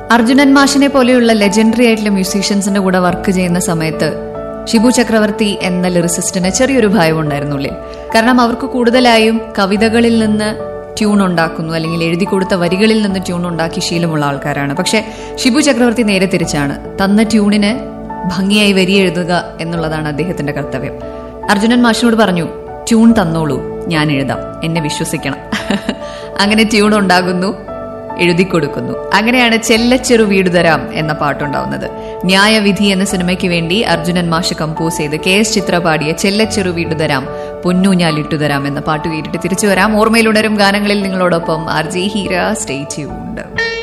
അർജുനൻ മാഷിനെ പോലെയുള്ള ലെജൻഡറി ആയിട്ടുള്ള മ്യൂസീഷ്യൻസിന്റെ കൂടെ വർക്ക് ചെയ്യുന്ന സമയത്ത് ഷിബു ചക്രവർത്തി എന്ന ലിറിസിസ്റ്റിന് ചെറിയൊരു ഭയം ഉണ്ടായിരുന്നുള്ളിൽ കാരണം അവർക്ക് കൂടുതലായും കവിതകളിൽ നിന്ന് ട്യൂൺ ഉണ്ടാക്കുന്നു അല്ലെങ്കിൽ എഴുതി കൊടുത്ത വരികളിൽ നിന്ന് ട്യൂൺ ഉണ്ടാക്കി ശീലമുള്ള ആൾക്കാരാണ് പക്ഷെ ഷിബു ചക്രവർത്തി നേരെ തിരിച്ചാണ് തന്ന ട്യൂണിന് ഭംഗിയായി വരി എഴുതുക എന്നുള്ളതാണ് അദ്ദേഹത്തിന്റെ കർത്തവ്യം അർജുനൻ മാഷിനോട് പറഞ്ഞു ട്യൂൺ തന്നോളൂ ഞാൻ എഴുതാം എന്നെ വിശ്വസിക്കണം അങ്ങനെ ട്യൂൺ ഉണ്ടാകുന്നു എഴുതി കൊടുക്കുന്നു അങ്ങനെയാണ് ചെല്ലച്ചെറു വീട് തരാം എന്ന പാട്ടുണ്ടാവുന്നത് ന്യായവിധി എന്ന സിനിമയ്ക്ക് വേണ്ടി അർജുനൻ മാഷ് കമ്പോസ് ചെയ്ത് കെ എസ് ചിത്ര പാടിയ ചെല്ലച്ചെറു വീട് തരാം പൊന്നു ഞാൻ ഇട്ടുതരാം എന്ന പാട്ട് കേട്ടിട്ട് തിരിച്ചു വരാം ഓർമ്മയിലുണരും ഗാനങ്ങളിൽ നിങ്ങളോടൊപ്പം R G Heera stay tuned